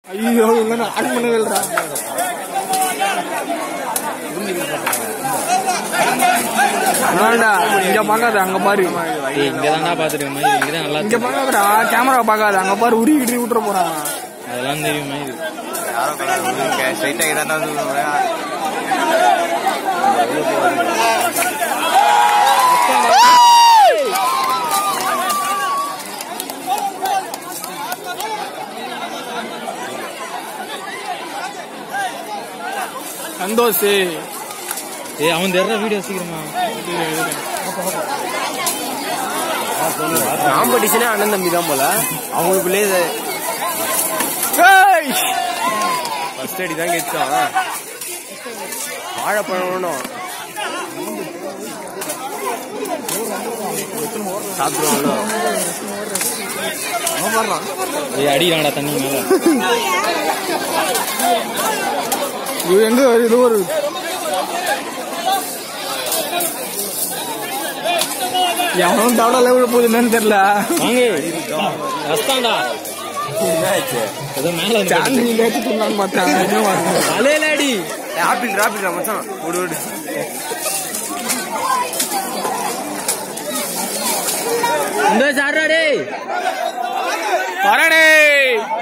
ஐயோ இவங்க ஆன் பண்ணவே இல்லடா அதான்டா இங்க பார்க்காத அங்க பாரு ஏய் இங்க தான்டா பாத்துட்டு மயில் இங்க தான் நல்லா இங்க பார்க்காதடா கேமரா பார்க்காத அங்க பாரு உருவி கிட்டி விட்டுற போறான் அதெல்லாம் தெரியும் மயில் ஸ்ட்ரைட்டாக இதான் தான் சந்தோஷ் ஏய் அவன் தெரியற வீடியோ சீக்கிரமா காம்படிஷனே அண்ணன் தம்பி தான் போல அவங்களுக்குள்ளே ஏய் ஃபர்ஸ்ட் அடி தான் கெச்சான் வாழைப்பழம் சாப்பிடுவாங்களோ ஏய் அடிக்கிறான்டா தண்ணி மேல இது எங்க இது ஒரு எவனும் தவடை லெவல் போகுதுன்னு தெரியல வாங்க கஷ்டம்டா ஏதோ மேல வந்து சாந்தி ஏற்றி தூங்கலான்னு பார்த்தேன் இன்னும் வரல. தலையில அடி ஆப்பிள் ஆப்பிள் மச்சான் விடு விடு இந்த சாரா டேய் வரடே